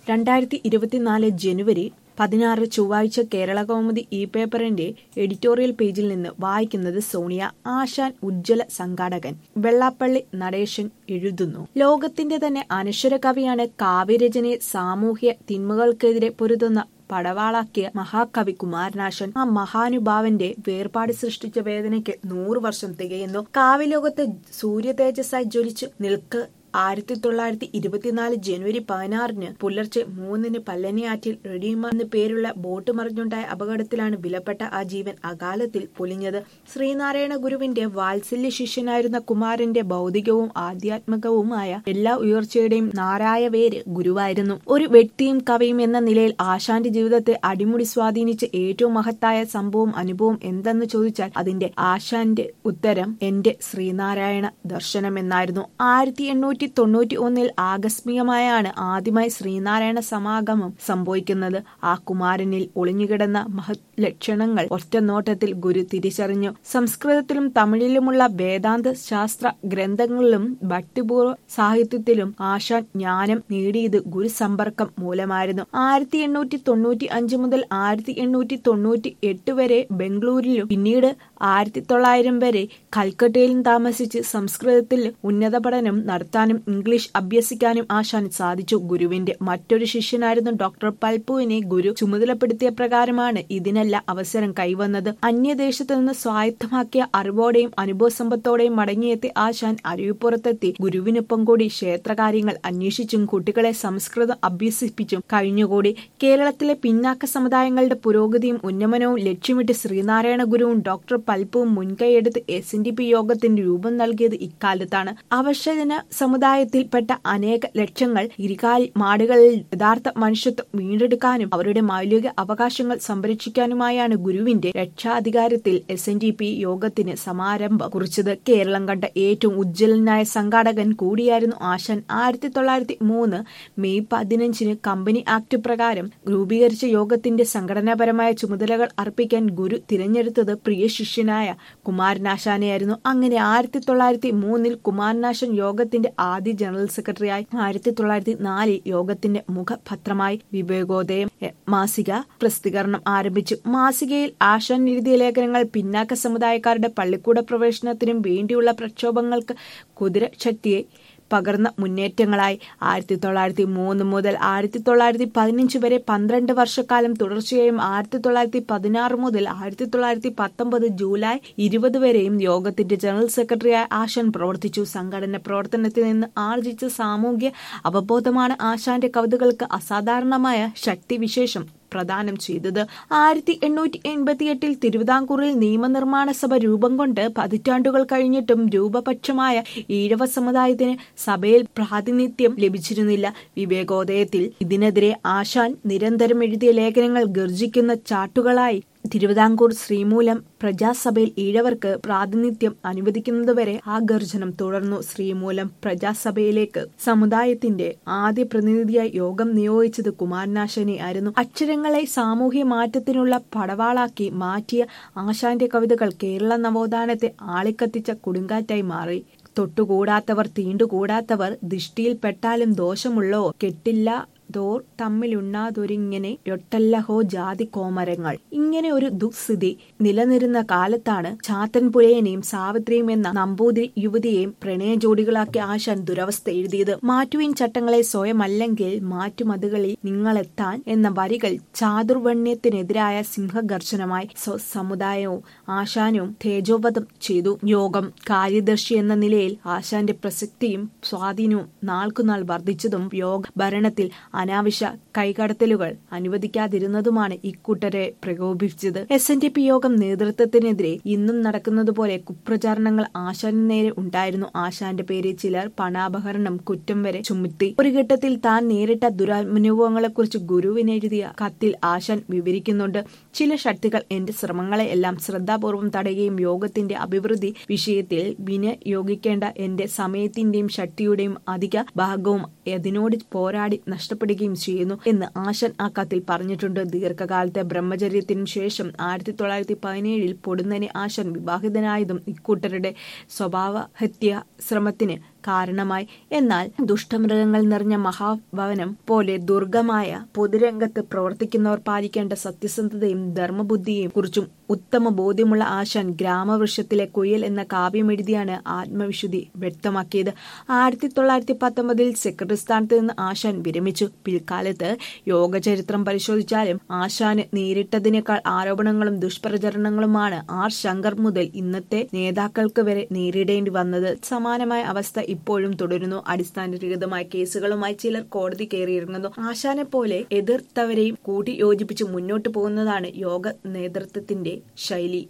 രണ്ടായിരത്തി ഇരുപത്തിനാല് ജനുവരി പതിനാറ് ചൊവ്വാഴ്ച കേരള കൗമുദി ഇ പേപ്പറിന്റെ എഡിറ്റോറിയൽ പേജിൽ നിന്ന് വായിക്കുന്നത് സോണിയ ആശാൻ ഉജ്ജ്വല സംഘാടകൻ വെള്ളാപ്പള്ളി നടേശൻ എഴുതുന്നു ലോകത്തിന്റെ തന്നെ അനശ്വര കവിയാണ് കാവ്യരചനയെ സാമൂഹ്യ തിന്മകൾക്കെതിരെ പൊരുതുന്ന പടവാളാക്കിയ മഹാകവി കുമാരനാശൻ ആ മഹാനുഭാവന്റെ വേർപാട് സൃഷ്ടിച്ച വേദനയ്ക്ക് നൂറു വർഷം തികയുന്നു കാവ്യലോകത്ത് സൂര്യ തേജസ്സായി ജ്വലിച്ചു നിൽക്ക് ആയിരത്തി തൊള്ളായിരത്തി ഇരുപത്തിനാല് ജനുവരി പതിനാറിന് പുലർച്ചെ മൂന്നിന് പല്ലനിയാറ്റിൽ റെഡീമ എന്ന് പേരുള്ള ബോട്ട് മറിഞ്ഞുണ്ടായ അപകടത്തിലാണ് വിലപ്പെട്ട ആ ജീവൻ അകാലത്തിൽ പൊലിഞ്ഞത് ശ്രീനാരായണ ഗുരുവിന്റെ വാത്സല്യ ശിഷ്യനായിരുന്ന കുമാരന്റെ ഭൗതികവും ആധ്യാത്മികവുമായ എല്ലാ ഉയർച്ചയുടെയും നാരായ വേര് ഗുരുവായിരുന്നു ഒരു വ്യക്തിയും കവിയും എന്ന നിലയിൽ ആശാന്റെ ജീവിതത്തെ അടിമുടി സ്വാധീനിച്ച ഏറ്റവും മഹത്തായ സംഭവം അനുഭവം എന്തെന്ന് ചോദിച്ചാൽ അതിന്റെ ആശാന്റെ ഉത്തരം എന്റെ ശ്രീനാരായണ ദർശനം എന്നായിരുന്നു ആയിരത്തി എണ്ണൂറ്റി തൊണ്ണൂറ്റി ഒന്നിൽ ആകസ്മികമായാണ് ആദ്യമായി ശ്രീനാരായണ സമാഗമം സംഭവിക്കുന്നത് ആ കുമാരനിൽ ഒളിഞ്ഞുകിടന്ന മഹത് ലക്ഷണങ്ങൾ ഒറ്റ നോട്ടത്തിൽ ഗുരു തിരിച്ചറിഞ്ഞു സംസ്കൃതത്തിലും തമിഴിലുമുള്ള വേദാന്ത ശാസ്ത്ര ഗ്രന്ഥങ്ങളിലും ഭക്തിപൂർവ്വ സാഹിത്യത്തിലും ആശാൻ ജ്ഞാനം നേടിയത് ഗുരുസമ്പർക്കം മൂലമായിരുന്നു ആയിരത്തി എണ്ണൂറ്റി തൊണ്ണൂറ്റി അഞ്ച് മുതൽ ആയിരത്തി എണ്ണൂറ്റി തൊണ്ണൂറ്റി എട്ട് വരെ ബംഗളൂരിലും പിന്നീട് ആയിരത്തി തൊള്ളായിരം വരെ കൽക്കട്ടയിലും താമസിച്ച് സംസ്കൃതത്തിൽ ഉന്നത പഠനം നടത്താനും ഇംഗ്ലീഷ് അഭ്യസിക്കാനും ആശാൻ സാധിച്ചു ഗുരുവിന്റെ മറ്റൊരു ശിഷ്യനായിരുന്നു ഡോക്ടർ പൽപുവിനെ ഗുരു ചുമതലപ്പെടുത്തിയ പ്രകാരമാണ് ഇതിനെല്ലാം അവസരം കൈവന്നത് അന്യദേശത്തു നിന്ന് സ്വായത്തമാക്കിയ അറിവോടെയും അനുഭവസമ്പത്തോടെയും മടങ്ങിയെത്തി ആശാൻ അരുവിപ്പുറത്തെത്തി ഗുരുവിനൊപ്പം കൂടി ക്ഷേത്രകാര്യങ്ങൾ അന്വേഷിച്ചും കുട്ടികളെ സംസ്കൃതം അഭ്യസിപ്പിച്ചും കഴിഞ്ഞുകൂടി കേരളത്തിലെ പിന്നാക്ക സമുദായങ്ങളുടെ പുരോഗതിയും ഉന്നമനവും ലക്ഷ്യമിട്ട് ശ്രീനാരായണ ഗുരുവും ഡോക്ടർ പൽപ്പുവും മുൻകൈയെടുത്ത് എസ് എൻ ഡി പി യോഗത്തിന് രൂപം നൽകിയത് ഇക്കാലത്താണ് അവശജന സമുദായത്തിൽപ്പെട്ട അനേക ലക്ഷങ്ങൾ ഇരികാൽ മാടുകളിൽ യഥാർത്ഥ മനുഷ്യത്വം വീണ്ടെടുക്കാനും അവരുടെ മൗലിക അവകാശങ്ങൾ സംരക്ഷിക്കാനുമായാണ് ഗുരുവിന്റെ രക്ഷാധികാരത്തിൽ എസ് എൻ ഡി പി യോഗത്തിന് സമാരംഭം കുറിച്ചത് കേരളം കണ്ട ഏറ്റവും ഉജ്ജ്വലനായ സംഘാടകൻ കൂടിയായിരുന്നു ആശാൻ ആയിരത്തി തൊള്ളായിരത്തി മൂന്ന് മെയ് പതിനഞ്ചിന് കമ്പനി ആക്ട് പ്രകാരം രൂപീകരിച്ച യോഗത്തിന്റെ സംഘടനാപരമായ ചുമതലകൾ അർപ്പിക്കാൻ ഗുരു തിരഞ്ഞെടുത്തത് പ്രിയ ശിഷ്യനായ കുമാരനാശാനെയായിരുന്നു അങ്ങനെ ആയിരത്തി തൊള്ളായിരത്തി മൂന്നിൽ കുമാരനാശൻ യോഗത്തിന്റെ ആദ്യ ജനറൽ സെക്രട്ടറിയായി ആയിരത്തി തൊള്ളായിരത്തി നാലിൽ യോഗത്തിന്റെ മുഖപത്രമായി വിവേകോദയം മാസിക പ്രസിദ്ധീകരണം ആരംഭിച്ചു മാസികയിൽ ആശാൻ എഴുതിയ ലേഖനങ്ങൾ പിന്നാക്ക സമുദായക്കാരുടെ പള്ളിക്കൂട പ്രവേശനത്തിനും വേണ്ടിയുള്ള പ്രക്ഷോഭങ്ങൾക്ക് കുതിരശക്തിയെ പകർന്ന മുന്നേറ്റങ്ങളായി ആയിരത്തി തൊള്ളായിരത്തി മൂന്ന് മുതൽ ആയിരത്തി തൊള്ളായിരത്തി പതിനഞ്ച് വരെ പന്ത്രണ്ട് വർഷക്കാലം തുടർച്ചയായും ആയിരത്തി തൊള്ളായിരത്തി പതിനാറ് മുതൽ ആയിരത്തി തൊള്ളായിരത്തി പത്തൊമ്പത് ജൂലൈ ഇരുപത് വരെയും യോഗത്തിന്റെ ജനറൽ സെക്രട്ടറിയായി ആശാൻ പ്രവർത്തിച്ചു സംഘടന പ്രവർത്തനത്തിൽ നിന്ന് ആർജിച്ച സാമൂഹ്യ അവബോധമാണ് ആശാന്റെ കവിതകൾക്ക് അസാധാരണമായ ശക്തിവിശേഷം പ്രദാനം ചെയ്തത് ആയിരത്തി എണ്ണൂറ്റി എൺപത്തിയെട്ടിൽ തിരുവിതാംകൂറിൽ നിയമനിർമ്മാണ സഭ രൂപം കൊണ്ട് പതിറ്റാണ്ടുകൾ കഴിഞ്ഞിട്ടും രൂപപക്ഷമായ ഈഴവ സമുദായത്തിന് സഭയിൽ പ്രാതിനിധ്യം ലഭിച്ചിരുന്നില്ല വിവേകോദയത്തിൽ ഇതിനെതിരെ ആശാൻ നിരന്തരം എഴുതിയ ലേഖനങ്ങൾ ഗർജിക്കുന്ന ചാട്ടുകളായി തിരുവിതാംകൂർ ശ്രീമൂലം പ്രജാസഭയിൽ ഈഴവർക്ക് പ്രാതിനിധ്യം അനുവദിക്കുന്നതുവരെ ആ ഗർജനം തുടർന്നു ശ്രീമൂലം പ്രജാസഭയിലേക്ക് സമുദായത്തിന്റെ ആദ്യ പ്രതിനിധിയായി യോഗം നിയോഗിച്ചത് കുമാരനാശനെ ആയിരുന്നു അക്ഷരങ്ങളെ സാമൂഹ്യ മാറ്റത്തിനുള്ള പടവാളാക്കി മാറ്റിയ ആശാന്റെ കവിതകൾ കേരള നവോത്ഥാനത്തെ ആളിക്കത്തിച്ച കൊടുങ്കാറ്റായി മാറി തൊട്ടുകൂടാത്തവർ തീണ്ടുകൂടാത്തവർ ദൃഷ്ടിയിൽപ്പെട്ടാലും ദോഷമുള്ളോ കെട്ടില്ല ദോർ തമ്മിലുണ്ണാതൊരിങ്ങനെ ഒട്ടല്ലഹോ ജാതി കോമരങ്ങൾ ഇങ്ങനെ ഒരു ദുസ്ഥിതി നിലനിരുന്ന കാലത്താണ് ചാത്തൻ പുലയനെയും സാവിത്രിയും എന്ന നമ്പൂതിരി യുവതിയെയും പ്രണയ ജോഡികളാക്കി ആശാൻ ദുരവസ്ഥ എഴുതിയത് മാറ്റുവിൻ ചട്ടങ്ങളെ സ്വയമല്ലെങ്കിൽ മാറ്റുമതുകളിൽ നിങ്ങളെത്താൻ എന്ന വരികൾ ചാതുർവണ്യത്തിനെതിരായ സിംഹഗർജനമായി സമുദായവും ആശാനവും തേജോവധം ചെയ്തു യോഗം കാര്യദർശി എന്ന നിലയിൽ ആശാന്റെ പ്രസക്തിയും സ്വാധീനവും നാൾക്കുനാൾ വർദ്ധിച്ചതും യോഗ ഭരണത്തിൽ അനാവശ്യ കൈകടത്തലുകൾ അനുവദിക്കാതിരുന്നതുമാണ് ഇക്കൂട്ടരെ പ്രകോപിപ്പിച്ചത് എസ് എൻ ഡി പി യോഗം നേതൃത്വത്തിനെതിരെ ഇന്നും നടക്കുന്നതുപോലെ കുപ്രചാരണങ്ങൾ ആശാന് നേരെ ഉണ്ടായിരുന്നു ആശാന്റെ പേരിൽ ചിലർ പണാപഹരണം കുറ്റം വരെ ചുമത്തി ഒരു ഘട്ടത്തിൽ താൻ നേരിട്ട ദുരനുഭവങ്ങളെക്കുറിച്ച് ഗുരുവിനെഴുതിയ കത്തിൽ ആശാൻ വിവരിക്കുന്നുണ്ട് ചില ശക്തികൾ എന്റെ ശ്രമങ്ങളെ എല്ലാം ശ്രദ്ധാപൂർവം തടയുകയും യോഗത്തിന്റെ അഭിവൃദ്ധി വിഷയത്തിൽ വിനിയോഗിക്കേണ്ട എന്റെ സമയത്തിന്റെയും ശക്തിയുടെയും അധിക ഭാഗവും അതിനോട് പോരാടി നഷ്ടപ്പെടുകയും ചെയ്യുന്നു എന്ന് ആശൻ ആ കത്തിൽ പറഞ്ഞിട്ടുണ്ട് ദീർഘകാലത്തെ ബ്രഹ്മചര്യത്തിനു ശേഷം ആയിരത്തി തൊള്ളായിരത്തി പതിനേഴിൽ പൊടുന്നനെ ആശൻ വിവാഹിതനായതും ഇക്കൂട്ടരുടെ സ്വഭാവഹത്യ ശ്രമത്തിന് കാരണമായി എന്നാൽ ദുഷ്ടമൃഗങ്ങൾ നിറഞ്ഞ മഹാഭവനം പോലെ ദുർഗമായ പൊതുരംഗത്ത് പ്രവർത്തിക്കുന്നവർ പാലിക്കേണ്ട സത്യസന്ധതയും ധർമ്മബുദ്ധിയെയും കുറിച്ചും ഉത്തമ ബോധ്യമുള്ള ആശാൻ ഗ്രാമവൃക്ഷത്തിലെ കുയിൽ എന്ന കാവ്യമെഴുതിയാണ് ആത്മവിശുദ്ധി വ്യക്തമാക്കിയത് ആയിരത്തി തൊള്ളായിരത്തി പത്തൊമ്പതിൽ സെക്രട്ടറി സ്ഥാനത്ത് നിന്ന് ആശാൻ വിരമിച്ചു പിൽക്കാലത്ത് യോഗചരിത്രം പരിശോധിച്ചാലും ആശാന് നേരിട്ടതിനേക്കാൾ ആരോപണങ്ങളും ദുഷ്പ്രചരണങ്ങളുമാണ് ആർ ശങ്കർ മുതൽ ഇന്നത്തെ നേതാക്കൾക്ക് വരെ നേരിടേണ്ടി വന്നത് സമാനമായ അവസ്ഥ ഇപ്പോഴും തുടരുന്നു അടിസ്ഥാനരഹിതമായ കേസുകളുമായി ചിലർ കോടതി കയറിയിറങ്ങുന്നു ആശാനെ പോലെ എതിർത്തവരെയും കൂട്ടി യോജിപ്പിച്ച് മുന്നോട്ടു പോകുന്നതാണ് യോഗ നേതൃത്വത്തിന്റെ ശൈലി